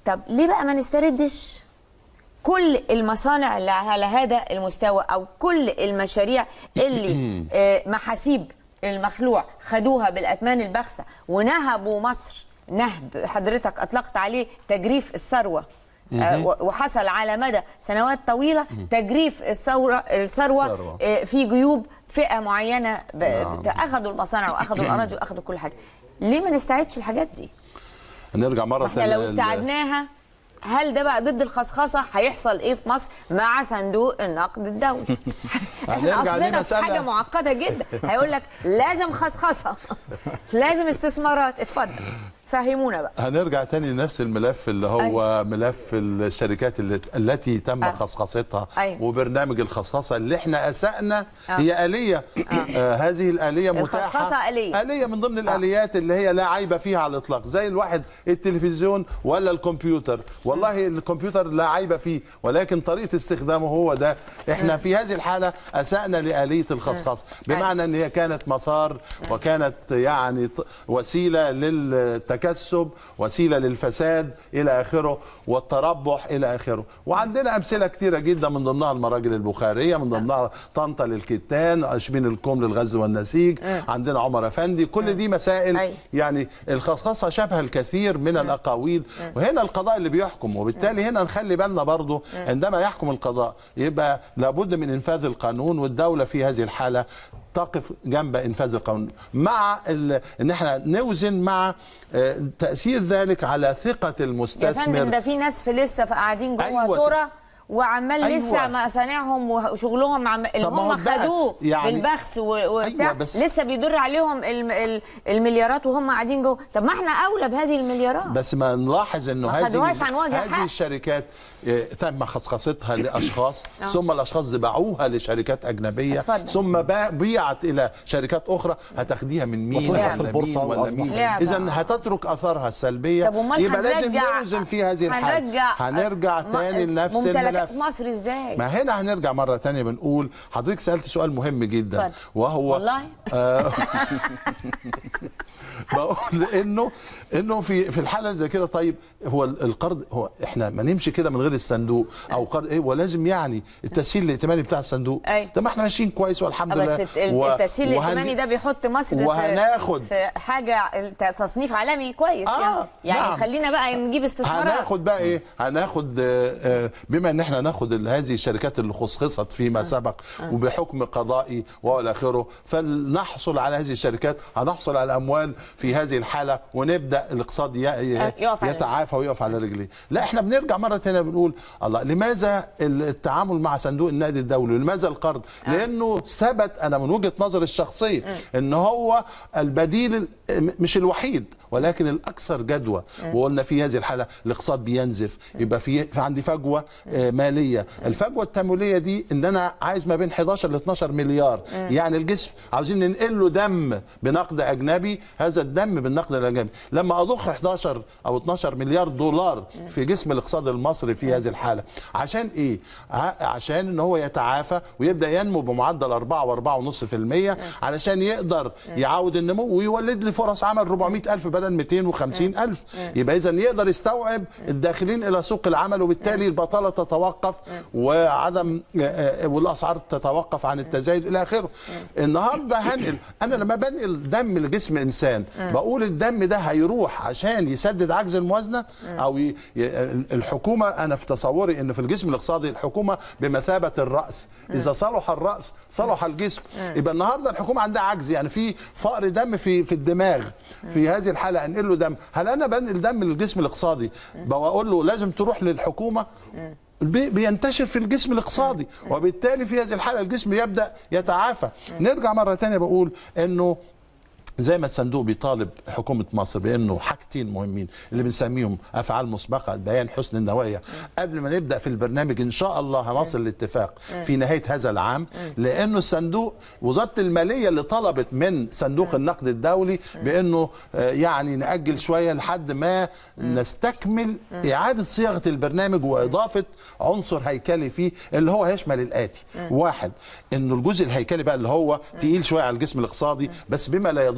طب ليه بقى ما نستردش كل المصانع اللي على هذا المستوى او كل المشاريع اللي آه، محاسيب المخلوع خدوها بالاثمان البخسه ونهبوا مصر نهب حضرتك اطلقت عليه تجريف الثروه آه، و- وحصل على مدى سنوات طويله تجريف الثوره الثروه الثروة. آه، في جيوب فئه معينه ب- نعم. بت- اخذوا المصانع واخذوا الاراضي واخذوا كل حاجه ليه ما نستعدش الحاجات دي هنرجع مره احنا ثانيه لو استعدناها هل ده بقى ضد الخصخصه هيحصل ايه في مصر مع صندوق النقد الدولي احنا هنرجع اصلنا في لمسألة- حاجه معقده جدا هيقول لك لازم خصخصه لازم استثمارات اتفضل فهمونا بقى هنرجع تاني لنفس الملف اللي هو أيوة. ملف الشركات اللي التي تم آه. خصخصتها أيوة. وبرنامج الخصخصه اللي احنا اسأنا آه. هي آلية آه. هذه الآلية متاحة الخصخصة آلية. آلية من ضمن الآليات اللي هي لا عيب فيها على الإطلاق زي الواحد التلفزيون ولا الكمبيوتر والله الكمبيوتر لا عيب فيه ولكن طريقة استخدامه هو ده احنا في هذه الحالة أسأنا لآلية الخصخصة بمعنى ان هي كانت مثار وكانت يعني ط- وسيلة للتكسب وسيلة للفساد إلى آخره والتربح إلى آخره وعندنا أمثلة كثيرة جدا من ضمنها المراجل البخارية من ضمنها طنطا للكتان عشبين الكوم للغزل والنسيج عندنا عمر أفندي كل دي مسائل أي. يعني الخصخصة شبه الكثير من الأقاويل وهنا القضاء اللي بيحكم وبالتالي هنا نخلي بالنا برضو عندما يحكم القضاء يبقى لابد من إنفاذ القانون والدولة في هذه الحالة تقف جنب انفاذ القانون مع ال... ان احنا نوزن مع آه، تاثير ذلك على ثقه يا فندم المستثمر ده في ناس في لسه في قاعدين جوه أيوة. أيوة. ترى وعمال أيوة. لسه مصانعهم وشغلهم عم... اللي طب ما هو هم ده خدوه يعني- بالبخس و- وبتاع أيوة بس- لسه بيدر عليهم الم... ال- المليارات وهم قاعدين جوه طب ما احنا اولى بهذه المليارات بس ما نلاحظ انه ما هذه خدوهاش عن وجه هذه حق. الشركات آه، تم خصخصتها لاشخاص آه. ثم الاشخاص دي باعوها لشركات اجنبيه اتفضل. ثم باع- بيعت الى شركات اخرى هتاخديها من مين وطرحت ولا في البورصة مين ولا وأصبح- مين لعبة. اذا هتترك اثارها السلبيه طب امال يبقى لازم هنرجع نوزن في هذه الحاله هنرجع هنرجع م- تاني لنفس ممتلكات الملف مصر ازاي ما هنا هنرجع مره تانية بنقول حضرتك سالت سؤال مهم جدا اتفضل. وهو والله آه بقول انه انه في في الحاله زي كده طيب هو القرض هو احنا ما نمشي كده من غير الصندوق او قرض ايه ولازم يعني التسهيل الائتماني بتاع الصندوق أي. طب ما احنا ماشيين كويس والحمد بس لله الت- و- التسهيل وهن- الائتماني ده بيحط مصر في- وهناخد في حاجه تصنيف عالمي كويس آه، يعني يعني نعم. خلينا بقى نجيب استثمارات هناخد بقى ايه هناخد آه، آه، بما ان احنا ناخد ال- هذه الشركات اللي خصخصت فيما سبق وبحكم قضائي والى اخره فلنحصل على هذه الشركات هنحصل على اموال في هذه الحاله ونبدا الاقتصاد ي- ي- آه، يقف على يتعافى ويقف على رجليه لا احنا بنرجع مره ثانيه بنقول الله لماذا التعامل مع صندوق النقد الدولي ولماذا القرض لانه ثبت انا من وجهه نظري الشخصيه ان هو البديل ال- مش الوحيد ولكن الاكثر جدوى وقلنا في هذه الحاله الاقتصاد بينزف يبقى في في عندي فجوه آه، ماليه الفجوه التمويليه دي ان انا عايز ما بين 11 ل 12 مليار يعني الجسم عاوزين ننقل له دم بنقد اجنبي هذا الدم بالنقد الاجنبي لما اضخ 11 او 12 مليار دولار في جسم الاقتصاد المصري في هذه الحاله عشان ايه ع- عشان ان هو يتعافى ويبدا ينمو بمعدل 4 و4.5% علشان يقدر يعود النمو ويولد لي فرص عمل 400 الف بدل 250 الف يبقى اذا يقدر يستوعب الداخلين الى سوق العمل وبالتالي البطاله تتوقف وعدم آه، آه، والاسعار تتوقف عن التزايد الى اخره النهارده هنقل انا لما بنقل دم لجسم انسان بقول الدم ده هيروح عشان يسدد عجز الموازنه او ي... ي... الحكومه انا في تصوري ان في الجسم الاقتصادي الحكومه بمثابه الراس اذا صلح الراس صلح الجسم يبقى النهارده الحكومه عندها عجز يعني في فقر دم في في الدماغ في هذه الحاله انقل له دم هل انا بنقل دم للجسم الاقتصادي بقول له لازم تروح للحكومه بي- بينتشر في الجسم الاقتصادي وبالتالي في هذه الحاله الجسم يبدا يتعافى نرجع مره ثانيه بقول انه زي ما الصندوق بيطالب حكومة مصر بأنه حاجتين مهمين اللي بنسميهم أفعال مسبقة بيان حسن النوايا قبل ما نبدأ في البرنامج إن شاء الله هنصل لاتفاق في نهاية هذا العام لأنه الصندوق وزارة المالية اللي طلبت من صندوق النقد الدولي بأنه آه، يعني نأجل شوية لحد ما نستكمل إعادة صياغة البرنامج وإضافة عنصر هيكلي فيه اللي هو هيشمل الآتي واحد إنه الجزء الهيكلي بقى اللي هو تقيل شوية على الجسم الاقتصادي بس بما لا يضر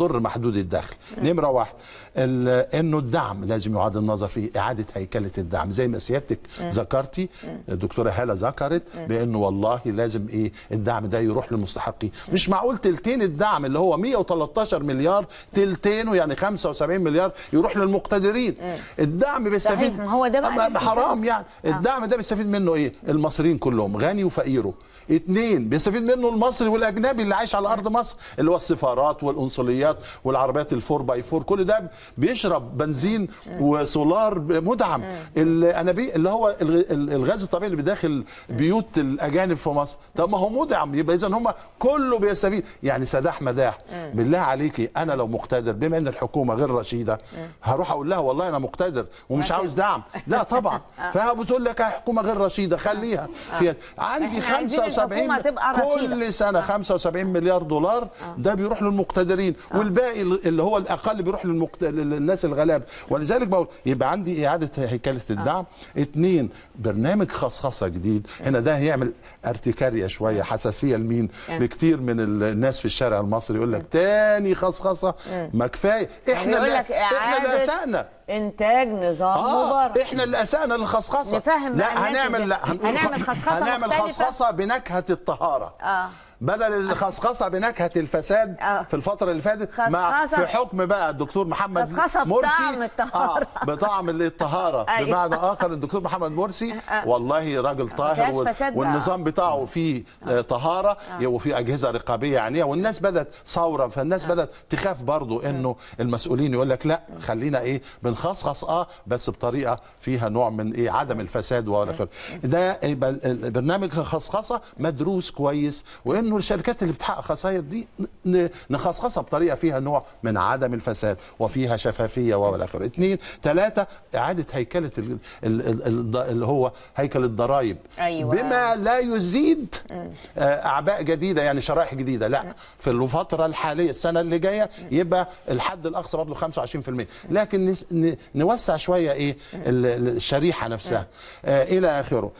يضر محدود الدخل نمره واحد ال- انه الدعم لازم يعاد النظر في اعاده هيكله الدعم زي ما سيادتك ذكرتي الدكتوره هاله ذكرت بانه والله لازم ايه الدعم ده يروح للمستحقين مش معقول تلتين الدعم اللي هو 113 مليار تلتينه يعني 75 مليار يروح للمقتدرين الدعم بيستفيد صحيح، ما هو ده بقى أما اللي حرام يعني الدعم ده بيستفيد منه ايه المصريين كلهم غني وفقيره اتنين بيستفيد منه المصري والاجنبي اللي عايش على ارض مصر اللي هو السفارات والقنصليات والعربيات الفور باي فور كل ده بيشرب بنزين وسولار مدعم الانابيب اللي هو الغ- الغاز الطبيعي اللي بداخل بيوت الاجانب في مصر طب ما هو مدعم يبقى اذا هم كله بيستفيد يعني سداح مداح بالله عليكي انا لو مقتدر بما ان الحكومه غير رشيده هروح اقول لها والله انا مقتدر ومش عاوز دعم لا طبعا فبتقول لك يا حكومه غير رشيده خليها فيها عندي إحنا عايزين 75 الحكومة تبقى رشيدة. كل سنه 75 مليار دولار ده بيروح للمقتدرين والباقي اللي هو الاقل بيروح للمقت... للناس الغلابه ولذلك بقول يبقى عندي اعاده هيكله الدعم اثنين برنامج خصخصه جديد هنا ده هيعمل ارتكاريه شويه حساسيه لمين لكتير من الناس في الشارع المصري يقول لك تاني خصخصه ما كفايه احنا يقول اللي لك احنا اللي إعادة اسانا انتاج نظام اه مبارك احنا اللي اسانا للخصخصه نفهم بقى لا الناس هنعمل إزاي. لا هنقول هنعمل خصخصة هنعمل مختلفة؟ خصخصه بنكهه الطهاره اه بدل الخصخصه بنكهه الفساد آه. في الفتره اللي فاتت مع خصخصة- في حكم بقى الدكتور محمد خصخصة مرسي بطعم الطهارة. آه بطعم الطهاره أيوة. بمعنى اخر الدكتور محمد مرسي والله راجل طاهر فيهاش وال- فساد بقى. والنظام بتاعه فيه آه، طهاره وفيه اجهزه رقابيه عنيها والناس بدات ثوره فالناس بدات تخاف برضو انه المسؤولين يقول لك لا خلينا ايه بنخصخص اه بس بطريقه فيها نوع من ايه عدم الفساد والى اخره ده يبقى ال- البرنامج خصخصه مدروس كويس وانه الشركات اللي بتحقق خسائر دي ن- نخصخصها بطريقه فيها نوع من عدم الفساد وفيها شفافيه والى اخره اثنين ثلاثه اعاده هيكله ال- ال- ال- ال- اللي هو هيكل الضرائب أيوة. بما لا يزيد آه، اعباء جديده يعني شرائح جديده لا في الفتره الحاليه السنه اللي جايه يبقى الحد الاقصى برضه 25% لكن نس- ن- نوسع شويه ايه ال- ال- الشريحه نفسها آه، الى اخره